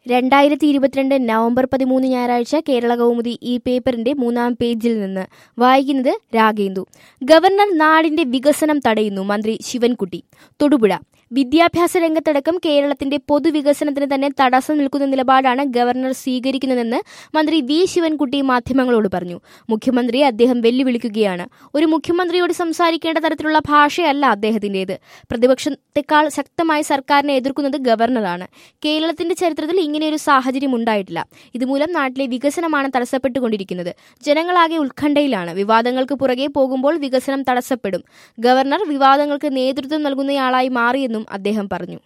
രണ്ടായിരത്തി ഇരുപത്തിരണ്ട് നവംബർ പതിമൂന്ന് ഞായറാഴ്ച കേരള കൗമുദി ഈ പേപ്പറിന്റെ മൂന്നാം പേജിൽ നിന്ന് വായിക്കുന്നത് രാഗേന്ദു ഗവർണർ നാടിന്റെ വികസനം തടയുന്നു മന്ത്രി ശിവൻകുട്ടി തൊടുപുഴ വിദ്യാഭ്യാസ രംഗത്തടക്കം കേരളത്തിന്റെ പൊതുവികസനത്തിന് തന്നെ തടസ്സം നിൽക്കുന്ന നിലപാടാണ് ഗവർണർ സ്വീകരിക്കുന്നതെന്ന് മന്ത്രി വി ശിവൻകുട്ടി മാധ്യമങ്ങളോട് പറഞ്ഞു മുഖ്യമന്ത്രിയെ അദ്ദേഹം വെല്ലുവിളിക്കുകയാണ് ഒരു മുഖ്യമന്ത്രിയോട് സംസാരിക്കേണ്ട തരത്തിലുള്ള ഭാഷയല്ല അദ്ദേഹത്തിന്റേത് പ്രതിപക്ഷത്തെക്കാൾ ശക്തമായി സർക്കാരിനെ എതിർക്കുന്നത് ഗവർണറാണ് കേരളത്തിന്റെ ചരിത്രത്തിൽ ഇങ്ങനെയൊരു സാഹചര്യം ഉണ്ടായിട്ടില്ല ഇതുമൂലം നാട്ടിലെ വികസനമാണ് തടസ്സപ്പെട്ടുകൊണ്ടിരിക്കുന്നത് ജനങ്ങളാകെ ഉത്കണ്ഠയിലാണ് വിവാദങ്ങൾക്ക് പുറകെ പോകുമ്പോൾ വികസനം തടസ്സപ്പെടും ഗവർണർ വിവാദങ്ങൾക്ക് നേതൃത്വം നൽകുന്നയാളായി മാറിയെന്നും അദ്ദേഹം പറഞ്ഞു